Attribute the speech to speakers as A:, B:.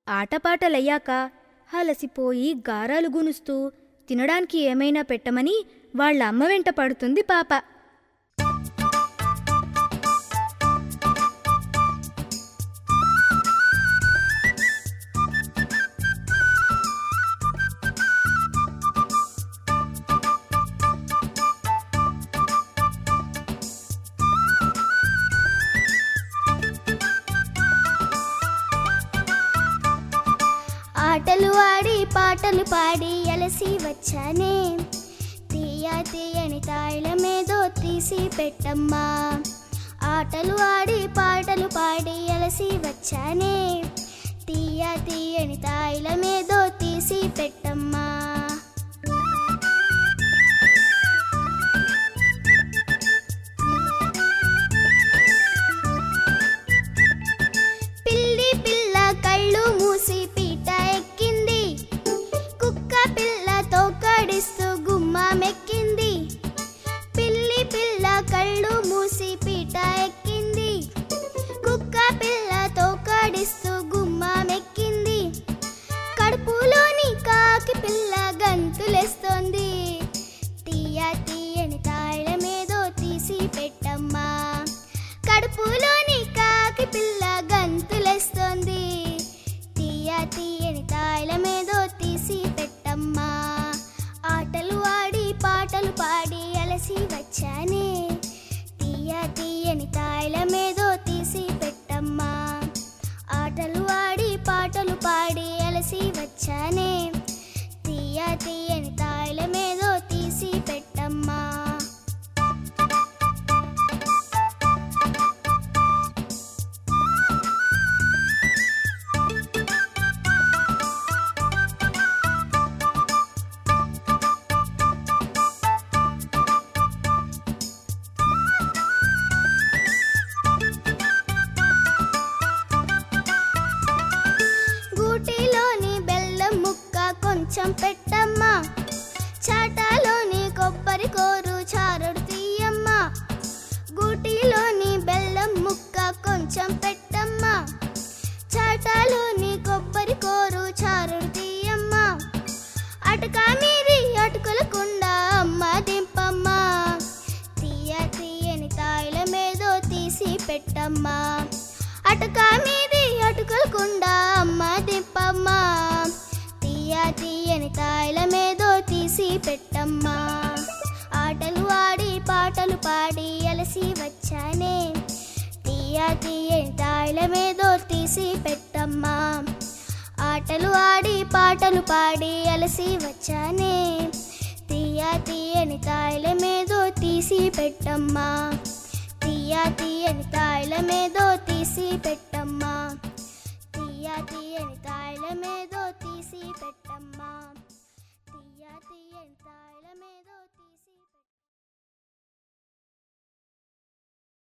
A: ఆటపాటలయ్యాక అలసిపోయి గారాలు గునుస్తూ తినడానికి ఏమైనా పెట్టమని వాళ్ళ అమ్మ వెంట పడుతుంది పాప
B: ఆటలు ఆడి పాటలు పాడి అలసి వచ్చానే తీయ తీయని తాయిలమేదో తీసి పెట్టమ్మా ఆటలు ఆడి పాటలు పాడి అలసి వచ్చానే తీయ తీయని తాయిలమేదో తీసి పెట్టమ్మా పిల్లి పిల్ల కళ్ళు మూసి పీట ఎక్కింది కుక్క పిల్లతో కడిస్తూ గుమ్మామెక్కింది పిల్లి పిల్ల కళ్ళు మూసి పీట ఎక్కింది కుక్క పిల్లతో కడిస్తూ గుమ్మామెక్కింది కడుపులోని కాకి పిల్ల గంతులేస్తోంది తీయ తీయని తాళమేదో తీసి పెట్టమ్మా కడుపులోని కాకి పిల్ల గంతులేస్తోంది తీయ తీయని తాళమేదో తీసి పెట్టమ్మా ఆటలు ఆడి పాటలు పాడి అలసి వచ్చానే తీయ తీయని తాళమేదో తీసి పెట్టమ్మా ఆటలు ఆడి పాటలు పాడి అలసి వచ్చానే తీయ తీయని తాళమేదో తీసి పెట్టమ్మా గూటిలోని బెల్లం ముక్క కొంచెం పెట్టమ్మా చాటాలోని కొబ్బరి కోరు చారుడు తీయమ్మా గూటిలోని బెల్లం ముక్క కొంచెం పెట్టమ్మా చాటాలోని కొబ్బరి కోరు చారుడు తీయమ్మా అటక మీది అటుకులకుండా అమ్మ దింపమ్మా తీయ తీయని తాయిలమేదో తీసి పెట్టమ్మా అటక మీది అటుకులకుండా అమ్మ దింపమ్మా తీయ తీయని తాయిలమేదో తీసి పెట్టమ్మా ఆటలు ఆడి పాటలు పాడి అలసి వచ్చానే తీయ తీయని తాయిలమేదో తీసి పెట్టమ్మా ఆటలు ఆడి పాటలు పాడి అలసి వచ్చానే తీయ తీయని తాయిలమేదో తీసి పెట్టమ్మా తీయ తీయని తాయిలమేదో తీసి పెట్ట